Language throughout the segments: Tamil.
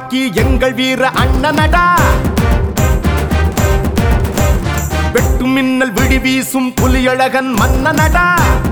துப்பாக்கி எங்கள் வீர அண்ணனடா வெட்டு மின்னல் விழி வீசும் புலியழகன் மன்னனடா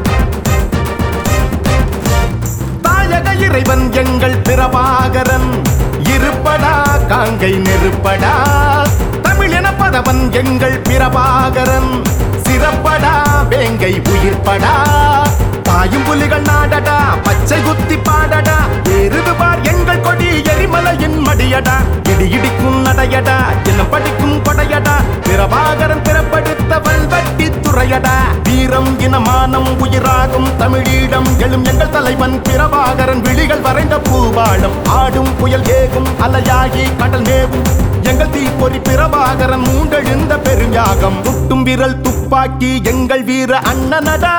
தாயக இறைவன் எங்கள் பிரபாகரன் இருப்படா காங்கை நெருப்படா தமிழ் எனப்பதவன் எங்கள் பிரபாகரன் சிறப்படா வேங்கை உயிர்ப்படா தாயும் புலிகள் நாடடா பச்சை குத்தி பாடடா எருது பார் எங்கள் கொடி எரிமலையின் மடியடா இடி இடிக்கும் நடையடா என்ன படிக்கும் கொடையடா பிரபாகரன் பிறப்படுத்த வல்வட்டி துறையடா வீரம் இனமானம் உயிராகும் தமிழீழம் எழும் எங்கள் தலைவன் பிரபாகரன் விழிகள் வரைந்த பூவாளம் ஆடும் புயல் ஏகும் அலையாகி கடல் மேவும் எங்கள் தீப்பொறி பிரபாகரன் மூண்டெழுந்த பெருஞ்சாகம் துட்டும் விரல் துப்பாக்கி எங்கள் வீர அண்ணனடா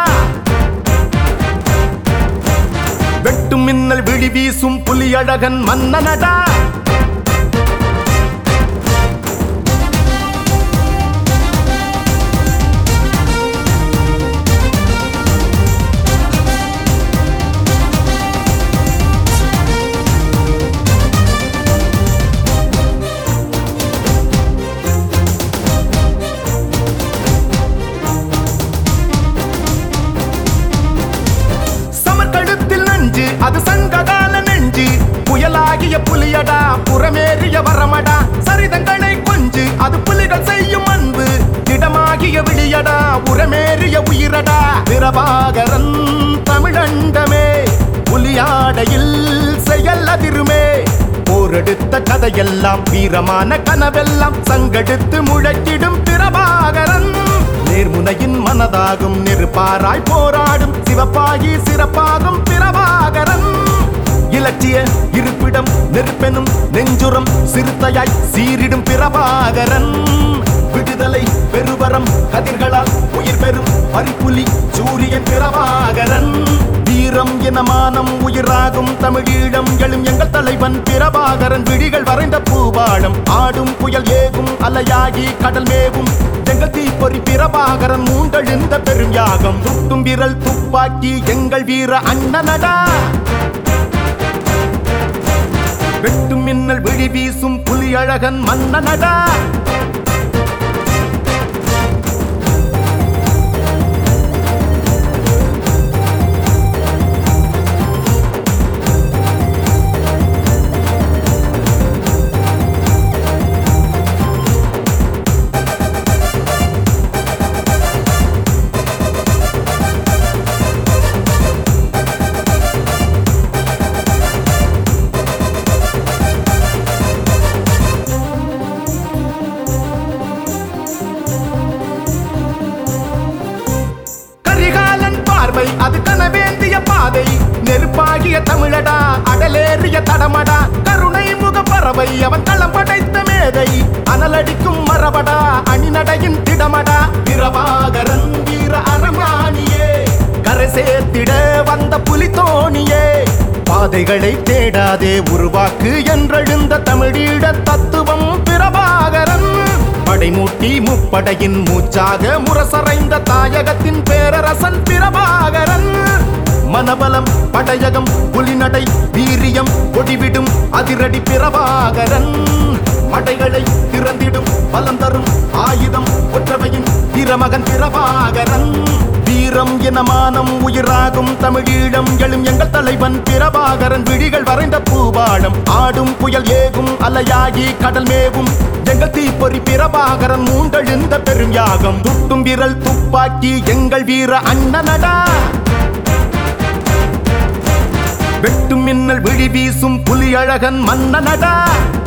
வெட்டும் மின்னல் விழி வீசும் புலியழகன் மன்னனடா சமர்கழுத்தில் நஞ்சு அது சங்ககால நெஞ்சு புயலாகிய புலியடா புறமேறிய வரமடா சரிதங்களை கொஞ்சு அது புலிகள் செய்யும் அன்பு இடமாகிய விழியடா உரமேறிய உயிரடா பிரபாகரன் தமிழண்டமே புலியாடையில் செயல் அதிருமே போரெடுத்த கதையெல்லாம் வீரமான கனவெல்லாம் சங்கெடுத்து முழக்கிடும் பிரபாகரன் நேர்முனையின் மனதாகும் நெருப்பாராய் போராடும் சிவப்பாகி சிறப்பாகும் பிரபாகரன் இலட்சிய இருப்பிடம் நெருப்பெனும் நெஞ்சுரம் சிறுத்தையாய் சீரிடும் பிரபாகரன் விடுதலை பெருவரம் கதிர்களால் உயிர் பெறும் பரிப்புலி சூரியன் பிரபாகரன் வீரம் இனமானம் உயிராகும் தமிழீழம் எழும் எங்கள் தலைவன் பிரபாகரன் விழிகள் வரைந்த பூபாளம் ஆடும் புயல் ஏகும் அலையாகி கடல் மேவும் எங்கள் தீப்பொறி பிரபாகரன் மூண்டெழுந்த பெரும் யாகம் துட்டும் விரல் துப்பாக்கி எங்கள் வீர அண்ணனடா வெட்டும் மின்னல் விழி வீசும் புலியழகன் மன்னனடா கரிகாலன் பார்வை அது கனவேந்திய பாதை நெருப்பாகிய தமிழடா அடலேறிய தடமடா கருணை முக பறவை அவன் களம் படைத்த மேதை அனலடிக்கும் மரபடா அணிநடையின் திடமடா பிரபாகரன் வீர அரமானியே கரை சேர்த்திட வந்த புலி தோணியே பாதைகளை தேடாதே உருவாக்கு என்றெழுந்த தமிழீழ தத்துவம் பிரபாகரன் படைமூட்டி முப்படையின் மூச்சாக முரசறைந்த தாயகத்தின் பேரரசன் பிரபாகரன் மனபலம் படையகம் புலிநடை வீரியம் கொடிவிடும் அதிரடி பிரபாகரன் படைகளை திறந்திடும் பலம் தரும் ஆயுதம் ஒற்றவையின் திறமகன் பிரபாகரன் வீரம் இனமானம் உயிராகும் தமிழீழம் எழும் எங்கள் தலைவன் பிரபாகரன் விழிகள் வரைந்த பூபாளம் ஆடும் புயல் ஏகும் அலையாகி கடல் மேவும் எங்கள் தீப்பொறி பிரபாகரன் மூண்டெழுந்த பெரும் யாகம் துட்டும் விரல் துப்பாக்கி எங்கள் வீர அண்ணனடா வெட்டும் மின்னல் விழி வீசும் புலியழகன் மன்னனடா